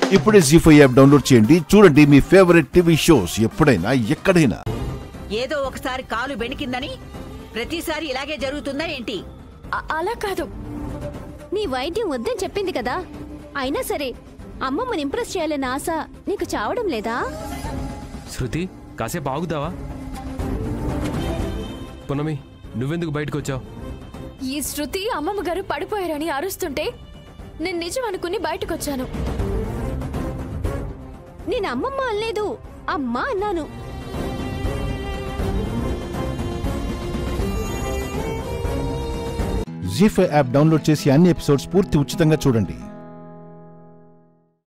ఇప్పుడే G five app download చేయండి చూడండి మీ ఫేవరెట్ టీవీ షోస్ ఎప్పుడైనా ఎక్కడైనా ఏదో ఒకసారి కాలు బెణికిందని ప్రతిసారి ఇలాగే జరుగుతుందా ఏంటి అ- అలా కాదు నీ వైద్యం వద్దని చెప్పింది కదా అయినా సరే అమ్మమ్మని ఇంప్రెస్ చేయాలన్న ఆశ నీకు చావడం లేదా శృతి కాసేపు ఆగుదావా పునమి నువ్వెందుకు బయటకు వచ్చావు ఈ శృతి అమ్మమ్మ గారు పడిపోయారని అరుస్తుంటే నేను నిజం అనుకుని బయటకొచ్చాను నేను అమ్మమ్మ అనలేదు అమ్మా అన్నాను జీ ఫైవ్ యాప్ డౌన్లోడ్ చేసి అన్ని ఎపిసోడ్స్ పూర్తి ఉచితంగా చూడండి